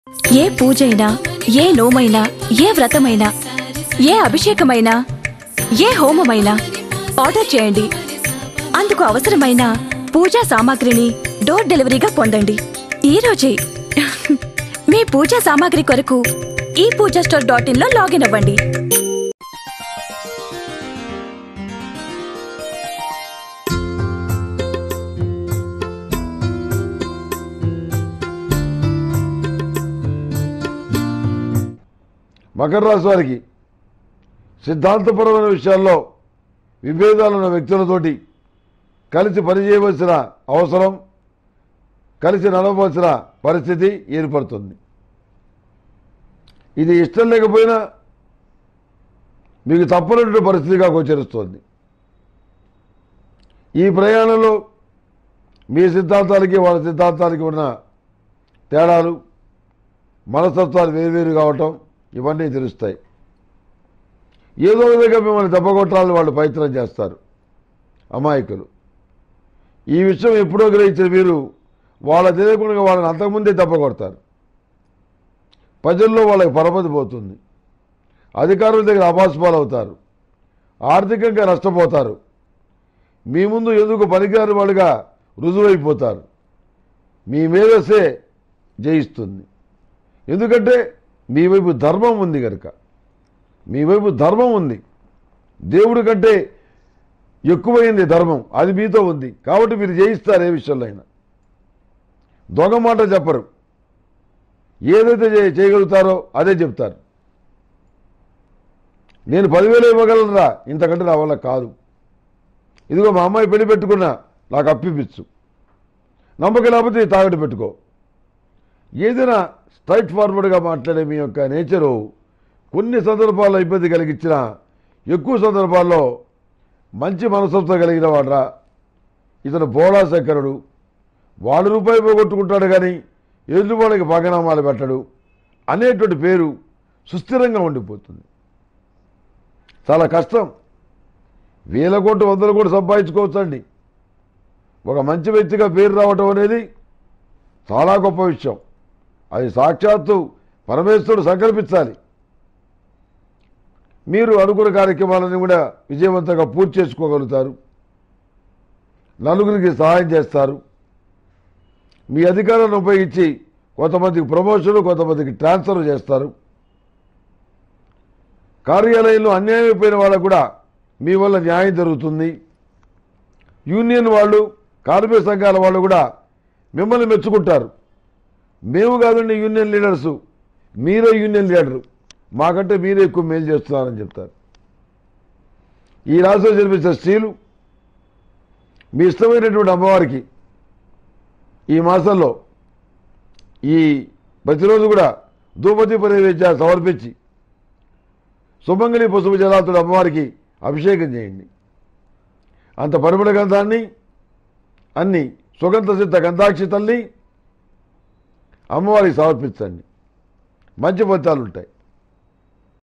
ఏ పూజైనా ఏ నోమైనా ఏ వ్రతమైనా ఏ అభిషేకమైనా ఏ హోమమైనా ఆర్డర్ చేయండి అందుకు అవసరమైన పూజా సామాగ్రిని డోర్ డెలివరీగా పొందండి ఈ రోజే మీ పూజా సామాగ్రి కొరకు ఈ పూజా స్టోర్ డాట్ ఇన్ లో లాగిన్ అవ్వండి మకర రాశి వారికి సిద్ధాంతపరమైన విషయాల్లో విభేదాలున్న వ్యక్తులతోటి కలిసి పనిచేయవలసిన అవసరం కలిసి నడవలసిన పరిస్థితి ఏర్పడుతుంది ఇది ఇష్టం లేకపోయినా మీకు తప్పనటువంటి పరిస్థితిగా గోచరిస్తోంది ఈ ప్రయాణంలో మీ సిద్ధాంతాలకి వాళ్ళ సిద్ధాంతాలకి ఉన్న తేడాలు మనస్తత్వాలు వేరువేరు కావటం ఇవన్నీ తెలుస్తాయి ఏదో విధంగా మిమ్మల్ని దెబ్బకొట్టాలని వాళ్ళు ప్రయత్నం చేస్తారు అమాయకులు ఈ విషయం ఎప్పుడో గ్రహించిన మీరు వాళ్ళ తెలియకుండా వాళ్ళని అంతకుముందే దెబ్బ కొడతారు ప్రజల్లో వాళ్ళకి పరపతి పోతుంది అధికారుల దగ్గర అపాస్పాలు అవుతారు ఆర్థికంగా నష్టపోతారు మీ ముందు ఎందుకు పనికిరాని వాళ్ళుగా రుజువైపోతారు మీ మేధస్సే జయిస్తుంది ఎందుకంటే మీ వైపు ధర్మం ఉంది కనుక మీ వైపు ధర్మం ఉంది దేవుడి కంటే ఎక్కువైంది ధర్మం అది మీతో ఉంది కాబట్టి మీరు జయిస్తారు ఏ విషయంలో అయినా దొంగ మాట చెప్పరు ఏదైతే చే- చేయగలుగుతారో అదే చెప్తారు నేను పదివేలు ఇవ్వగలరా ఇంతకంటే నా వల్ల కాదు ఇదిగో మా అమ్మాయి పెళ్లి పెట్టుకున్నా నాకు అప్పిపించు నమ్మకం లేకపోతే ఈ తాగట్టు పెట్టుకో ఏదైనా స్ట్రైట్ ఫార్వర్డ్గా మాట్లాడే మీ యొక్క నేచరు కొన్ని సందర్భాల్లో ఇబ్బంది కలిగించిన ఎక్కువ సందర్భాల్లో మంచి మనసంతో కలిగిన వాడరా ఇతను బోడా శంకరుడు వాడు రూపాయి పోగొట్టుకుంటాడు కానీ ఎదుటి వాళ్ళకి పగనామాలు పెట్టడు అనేటువంటి పేరు సుస్థిరంగా ఉండిపోతుంది చాలా కష్టం వేల కోట్లు వందల కోట్లు సంపాదించుకోవచ్చండి ఒక మంచి వ్యక్తిగా పేరు రావటం అనేది చాలా గొప్ప విషయం అది సాక్షాత్తు పరమేశ్వరుడు సంకల్పించాలి మీరు అనుకున్న కార్యక్రమాలను కూడా విజయవంతంగా పూర్తి చేసుకోగలుగుతారు నలుగురికి సహాయం చేస్తారు మీ అధికారాన్ని ఉపయోగించి కొంతమందికి ప్రమోషన్ కొంతమందికి ట్రాన్స్ఫర్ చేస్తారు కార్యాలయంలో అన్యాయం అయిపోయిన వాళ్ళకు కూడా మీ వల్ల న్యాయం జరుగుతుంది యూనియన్ వాళ్ళు కార్మిక సంఘాల వాళ్ళు కూడా మిమ్మల్ని మెచ్చుకుంటారు మేము కాదండి యూనియన్ లీడర్సు మీరే యూనియన్ లీడరు మాకంటే మీరే ఎక్కువ మేలు చేస్తున్నారని చెప్తారు ఈ రాశిలో జన్మించిన స్త్రీలు మీ ఇష్టమైనటువంటి అమ్మవారికి ఈ మాసంలో ఈ ప్రతిరోజు కూడా ధూపతి పరివేచ సమర్పించి సుమంగళి పసుపు జలాతుడు అమ్మవారికి అభిషేకం చేయండి అంత పరిమళ గంధాన్ని అన్ని సుగంధ సిద్ధ గంధాక్షితల్ని అమ్మవారికి సమర్పించండి మంచి ఫలితాలు ఉంటాయి